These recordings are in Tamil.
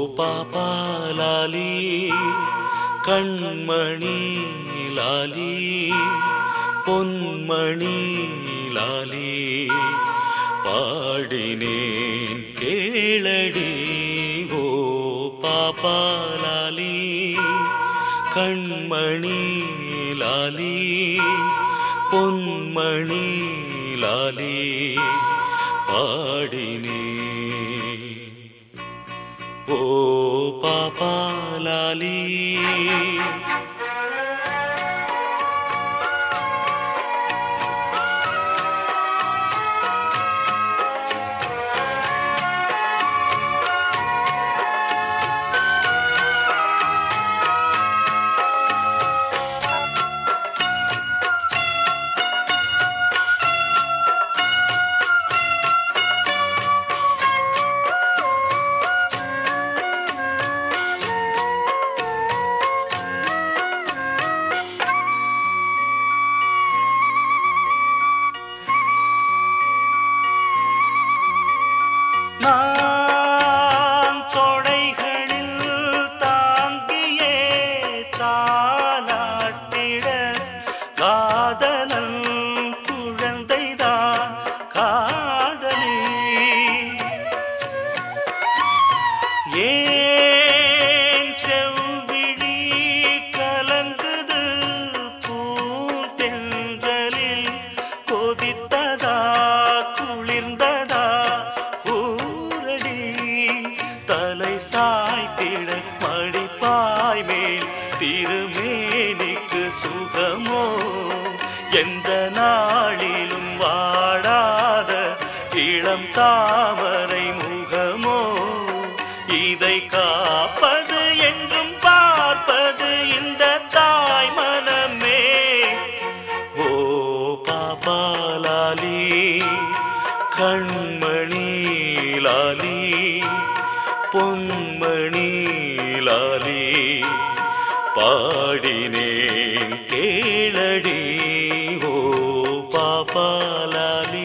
பாப்பாலாலி கண்மணி லாலி பொன்மணி லாலி பாடினேன் கேளடி ஓ பாப்பாலாலி கண்மணி லாலி பொன்மணி லாலி பாடினே ஓ பாப்பாலாலி நான் தொடைகளில் தாங்கியே தாலாட்டிட காதலன் குழந்தைதான் காதலி ஏன் செவ்விழி கலங்குது பூந்தென்றலில் கொதித்ததா குளிர்ந்ததா ஊரடி தலை சாய்த்திட மடிப்பாய் மேல் திருமேனிக்கு சுகமோ எந்த நாளிலும் வாடாத இளம் தாமரை முகமோ இதை காப்பது என்றும் பார்ப்பது இந்த தாய் மனமே ஓ பாப்பாலாலி கண்மணி லாலி பொன்மணி லாலி பாடினேன் கேளடி ஓ பாப்பாலாலி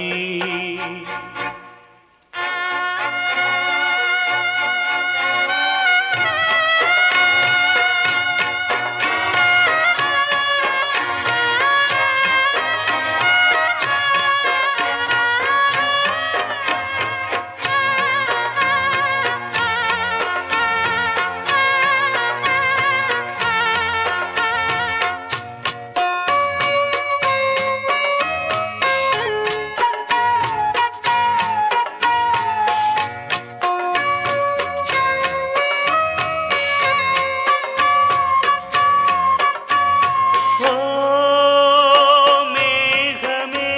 ஓ மேகமே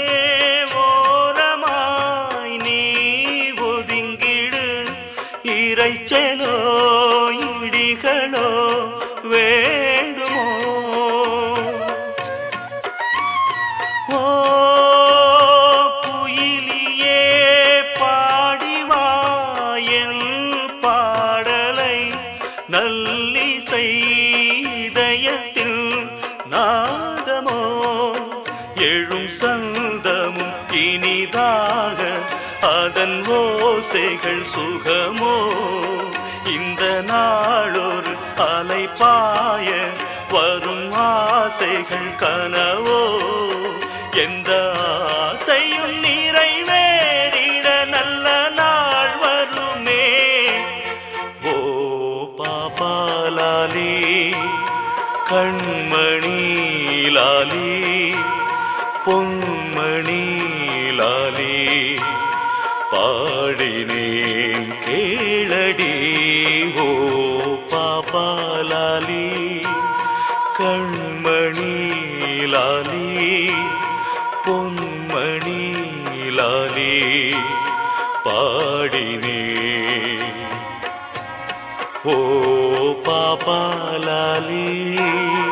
ஓரமாய் நீ ஒதுங்கிடு இறைச்சலோ இடிகளோ வேண்டுமோ ஓ குயிலியே பாடிவாயல் பாடலை நல்லிசை இதயத்தில் நாதமோ எழும் சந்தமும் இனிதாக அதன் ஓசைகள் சுகமோ இந்த நாளொரு அலைப்பாய வரும் ஆசைகள் கனவோ எந்த ஆசையும் நிறைவேறிட நல்ல நாள் வருமே ஓ பாப்பாலாலி கண்மணி லாலி பொன்மணி லாலி பாடினேன் கேளடி ஓ பாப்பாலாலி கண்மணி லாலி பொன்மணி லாலி பாடினேன் ஓ பாப்பாலாலி